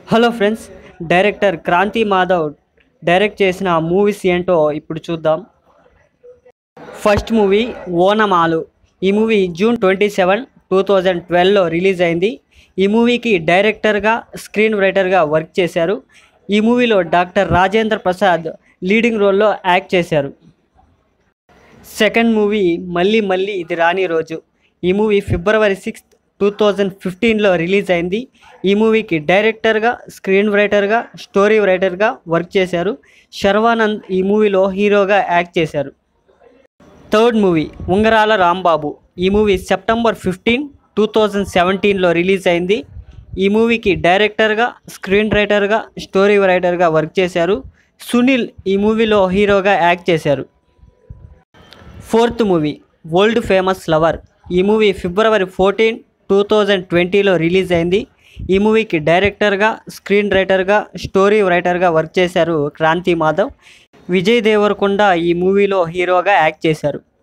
hello friends director Kranthi Madhav direct చేసిన movies ఏంటో ఇప్పుడు చూద్దాం ఫస్ట్ మూవీ ఓనమాలు ఈ movie June twenty seven two thousand ట్వెల్వ్లో రిలీజ్ అయింది ఈ మూవీకి డైరెక్టర్గా స్క్రీన్ రైటర్గా వర్క్ చేశారు ఈ మూవీలో డాక్టర్ రాజేంద్ర ప్రసాద్ లీడింగ్ రోల్లో యాక్ట్ చేశారు సెకండ్ మూవీ మళ్ళీ మళ్ళీ ఇది రాని రోజు ఈ movie February sixth two thousand ఫిఫ్టీన్లో రిలీజ్ అయింది ఈ మూవీకి డైరెక్టర్గా స్క్రీన్ రైటర్గా స్టోరీ రైటర్గా వర్క్ చేశారు శర్వానంద్ ఈ మూవీలో హీరోగా యాక్ట్ చేశారు థర్డ్ మూవీ ఉంగరాల రాంబాబు ఈ movie September fifteen two thousand సెవెంటీన్లో రిలీజ్ అయింది ఈ మూవీకి డైరెక్టర్గా స్క్రీన్ రైటర్గా స్టోరీ రైటర్గా వర్క్ చేశారు సునీల్ ఈ మూవీలో హీరోగా యాక్ట్ చేశారు fourth movie world famous lover ఈ movie February fourteen two thousand ట్వంటీలో రిలీజ్ అయింది ఈ మూవీకి డైరెక్టర్గా స్క్రీన్ రైటర్గా స్టోరీ రైటర్గా వర్క్ చేశారు క్రాంతి మాధవ్ విజయ్ దేవరకొండ ఈ మూవీలో హీరోగా యాక్ట్ చేశారు